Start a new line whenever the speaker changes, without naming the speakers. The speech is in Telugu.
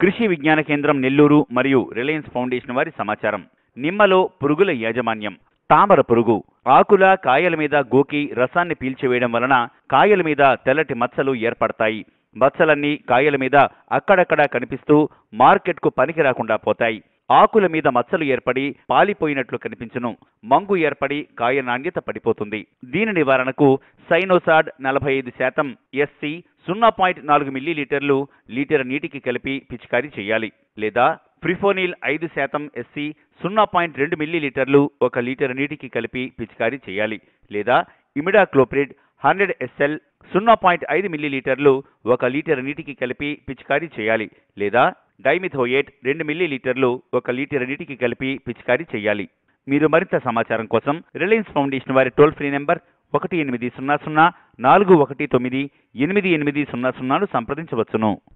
కృషి విజ్ఞాన కేంద్రం నెల్లూరు మరియు రిలయన్స్ ఫౌండేషన్ వారి సమాచారం నిమ్మలో పురుగుల యాజమాన్యం తామర పురుగు ఆకుల కాయల మీద గోకి రసాన్ని పీల్చివేయడం వలన కాయల మీద తెల్లటి మచ్చలు ఏర్పడతాయి మచ్చలన్నీ కాయల మీద అక్కడక్కడ కనిపిస్తూ మార్కెట్కు పనికి రాకుండా పోతాయి ఆకుల మీద మచ్చలు ఏర్పడి పాలిపోయినట్లు కనిపించును మంగు ఏర్పడి కాయ నాణ్యత పడిపోతుంది దీని నివారణకు సైనోసాడ్ నలభై ఐదు శాతం ఎస్సి సున్నా పాయింట్ నాలుగు మిల్లీలీటర్లు లీటర్ నీటికి కలిపి పిచికారీ చేయాలి లేదా ప్రిఫోనిల్ ఐదు శాతం ఎస్సి సున్నా పాయింట్ రెండు మిల్లీలీటర్లు ఒక లీటర్ నీటికి కలిపి పిచికారీ చేయాలి లేదా ఇమిడాక్లోప్రిడ్ హండ్రెడ్ ఎస్ఎల్ సున్నా పాయింట్ ఐదు మిల్లీలీటర్లు ఒక లీటర్ నీటికి కలిపి పిచికారీ చేయాలి లేదా డైమిథోయేట్ రెండు మిల్లీలీటర్లు ఒక లీటర్ నీటికి కలిపి పిచికారీ చేయాలి మీరు మరింత సమాచారం కోసం రిలయన్స్ ఫౌండేషన్ వారి టోల్ ఫ్రీ నెంబర్ ఒకటి ఎనిమిది సున్నా సున్నా నాలుగు ఒకటి తొమ్మిది ఎనిమిది ఎనిమిది సున్నా సున్నాను సంప్రదించవచ్చును